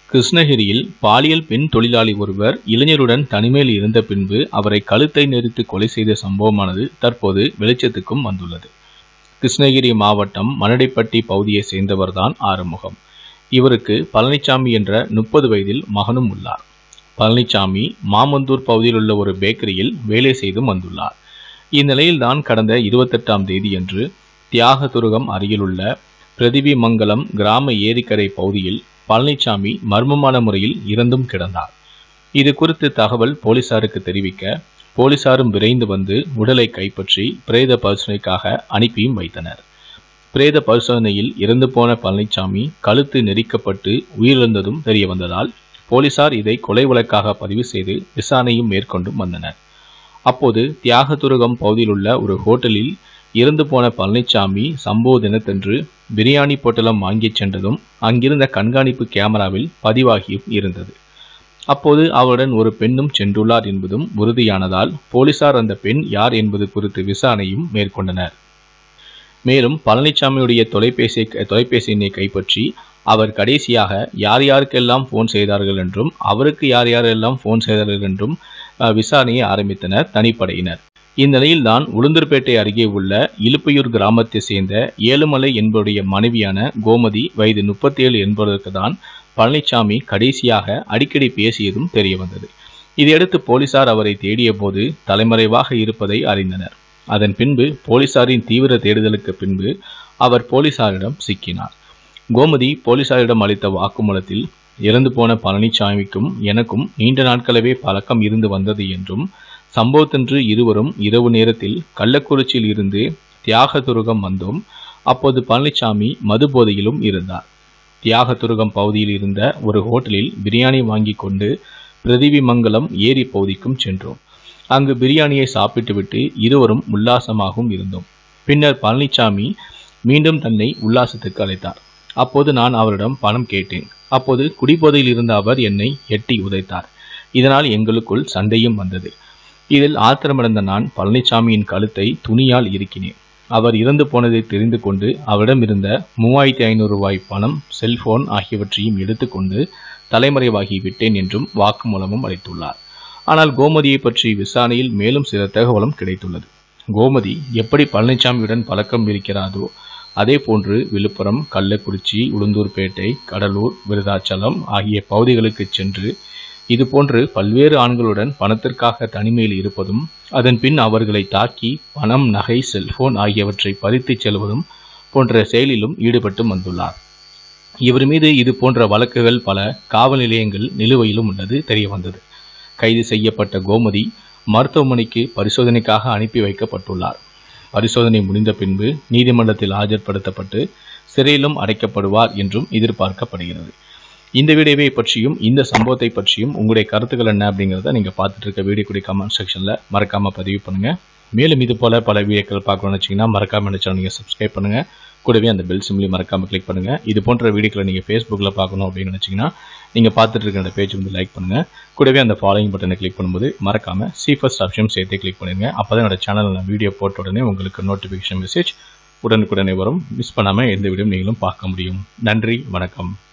கிருஷ்ணகிரியில் பாலியல் பெண் தொழிலாளி ஒருவர் இளைஞருடன் தனிமையில் இருந்த பின்பு அவரை கழுத்தை நெரித்து கொலை செய்த சம்பவமானது தற்போது வெளிச்சத்துக்கும் வந்துள்ளது கிருஷ்ணகிரி மாவட்டம் மணடைப்பட்டி பகுதியை சேர்ந்தவர்தான் ஆறுமுகம் இவருக்கு பழனிசாமி என்ற முப்பது வயதில் மகனும் உள்ளார் பழனிசாமி மாமந்தூர் பகுதியில் உள்ள ஒரு பேக்கரியில் வேலை செய்தும் வந்துள்ளார் இந்நிலையில்தான் கடந்த இருபத்தெட்டாம் தேதியன்று தியாகதுருகம் அருகிலுள்ள பிரதிபிமங்கலம் கிராம ஏரிக்கரை பகுதியில் பழனிசாமி மர்மமான முறையில் இறந்தும் கிடந்தார் இது குறித்து தகவல் போலீசாருக்கு தெரிவிக்க போலீசாரும் விரைந்து வந்து உடலை கைப்பற்றி பிரேத பரிசோதனைக்காக அனுப்பியும் வைத்தனர் பிரேத பரிசோதனையில் இறந்து போன பழனிசாமி கழுத்து நெரிக்கப்பட்டு உயிரிழந்ததும் தெரிய வந்ததால் போலீசார் இதை கொலை வழக்காக பதிவு செய்து விசாரணையும் மேற்கொண்டும் வந்தனர் அப்போது தியாகதுருகம் பகுதியில் உள்ள ஒரு ஹோட்டலில் இறந்து போன பழனிசாமி சம்பவ தினத்தன்று பிரியாணி பொட்டலம் வாங்கிச் சென்றதும் அங்கிருந்த கண்காணிப்பு கேமராவில் பதிவாகியும் இருந்தது அப்போது அவருடன் ஒரு பெண்ணும் சென்றுள்ளார் என்பதும் உறுதியானதால் போலீசார் அந்த பெண் யார் என்பது குறித்து விசாரணையும் மேற்கொண்டனர் மேலும் பழனிசாமியுடைய தொலைபேசி தொலைபேசி எண்ணை கைப்பற்றி அவர் கடைசியாக யார் யாருக்கெல்லாம் ஃபோன் செய்தார்கள் என்றும் அவருக்கு யார் யாரெல்லாம் ஃபோன் செய்தார்கள் என்றும் அஹ், விசாரணையை ஆரம்பித்தனர் தனிப்படையினர் இந்நிலையில்தான் உளுந்தூர்பேட்டை அருகே உள்ள இலுப்பையூர் கிராமத்தை சேர்ந்த ஏழுமலை என்பவருடைய மனைவியான கோமதி வயது முப்பத்தேழு என்பவருக்கு தான் பழனிசாமி கடைசியாக அடிக்கடி பேசியதும் தெரிய வந்தது இதையடுத்து போலீசார் அவரை தேடிய போது தலைமறைவாக இருப்பதை அறிந்தனர் அதன் பின்பு போலீசாரின் தீவிர தேடுதலுக்கு பின்பு அவர் போலீசாரிடம் சிக்கினார் கோமதி போலீசாரிடம் அளித்த வாக்குமூலத்தில் இறந்து போன பழனிசாமிக்கும் எனக்கும் நீண்ட நாட்களவே பழக்கம் இருந்து வந்தது என்றும் சம்பவத்தன்று இருவரும் இரவு நேரத்தில் கள்ளக்குறிச்சியில் இருந்து தியாகதுருகம் வந்தோம் அப்போது பழனிசாமி மது போதையிலும் இருந்தார் தியாகதுருகம் பகுதியில் இருந்த ஒரு ஹோட்டலில் பிரியாணி வாங்கி கொண்டு பிரதிபிமங்கலம் ஏரி பகுதிக்கும் சென்றோம் அங்கு பிரியாணியை சாப்பிட்டுவிட்டு இருவரும் உல்லாசமாகவும் இருந்தோம் பின்னர் பழனிசாமி மீண்டும் தன்னை உல்லாசத்துக்கு அழைத்தார் அப்போது நான் அவரிடம் பணம் கேட்டேன் அப்போது குடிபோதையில் இருந்த அவர் என்னை எட்டி உதைத்தார் இதனால் எங்களுக்குள் சண்டையும் வந்தது இதில் ஆத்திரமடைந்த நான் பழனிசாமியின் கழுத்தை துணியால் இறுக்கினேன் அவர் இறந்து போனதை தெரிந்து கொண்டு அவரிடம் இருந்த மூவாயிரத்தி ஐநூறு ரூபாய் பணம் செல்போன் ஆகியவற்றையும் எடுத்துக்கொண்டு தலைமறைவாகி விட்டேன் என்றும் வாக்குமூலமும் அளித்துள்ளார் ஆனால் கோமதியை பற்றி விசாரணையில் மேலும் சில தகவலும் கிடைத்துள்ளது கோமதி எப்படி பழனிசாமியுடன் பழக்கம் இருக்கிறாரோ அதே போன்று விழுப்புரம் கள்ளக்குறிச்சி உளுந்தூர்பேட்டை கடலூர் விருதாச்சலம் ஆகிய பகுதிகளுக்கு சென்று இதுபோன்று பல்வேறு ஆண்களுடன் பணத்திற்காக தனிமையில் இருப்பதும் அதன் பின் அவர்களை தாக்கி பணம் நகை செல்போன் ஆகியவற்றை பறித்துச் செல்வதும் போன்ற செயலிலும் ஈடுபட்டு வந்துள்ளார் இவர் மீது இது போன்ற வழக்குகள் பல காவல் நிலையங்கள் நிலுவையிலும் உள்ளது தெரிய வந்தது கைது செய்யப்பட்ட கோமதி மருத்துவமனைக்கு பரிசோதனைக்காக அனுப்பி வைக்கப்பட்டுள்ளார் பரிசோதனை முடிந்த பின்பு நீதிமன்றத்தில் ஆஜர்படுத்தப்பட்டு சிறையிலும் அடைக்கப்படுவார் என்றும் எதிர்பார்க்கப்படுகிறது இந்த வீடியோவை பற்றியும் இந்த சம்பவத்தை பற்றியும் உங்களுடைய கருத்துக்கள் என்ன அப்படிங்கிறத நீங்கள் பார்த்துட்டு இருக்க வீடியோ கூடிய கமெண்ட் செக்ஷனில் மறக்காமல் பதிவு பண்ணுங்கள் மேலும் இது போல் பல வீடியோக்கள் பார்க்கணும்னு வச்சிங்கன்னா மறக்காமல் இந்த சேனல் நீங்கள் சப்ஸ்கிரைப் பண்ணுங்கள் கூடவே அந்த பெல் சிம்லையும் மறக்காமல் கிளிக் பண்ணுங்கள் இது போன்ற வீடியோக்களை நீங்கள் ஃபேஸ்புக்கில் பார்க்கணும் அப்படின்னு நினச்சிங்கன்னா நீங்கள் பார்த்துட்டு இருக்க அந்த பேஜ் வந்து லைக் பண்ணுங்கள் கூடவே அந்த ஃபாலோயிங் பட்டனை கிளிக் பண்ணும்போது மறக்காமல் சி ஃபர்ஸ்ட் ஆப்ஷன் சேர்த்து கிளிக் பண்ணுங்க அப்போ தான் என்னோட சேனலில் நான் வீடியோ போட்ட உடனே உங்களுக்கு நோட்டிஃபிகேஷன் மெசேஜ் உடனுக்குடனே வரும் மிஸ் பண்ணாமல் எந்த வீடியோ நீங்களும் பார்க்க முடியும் நன்றி வணக்கம்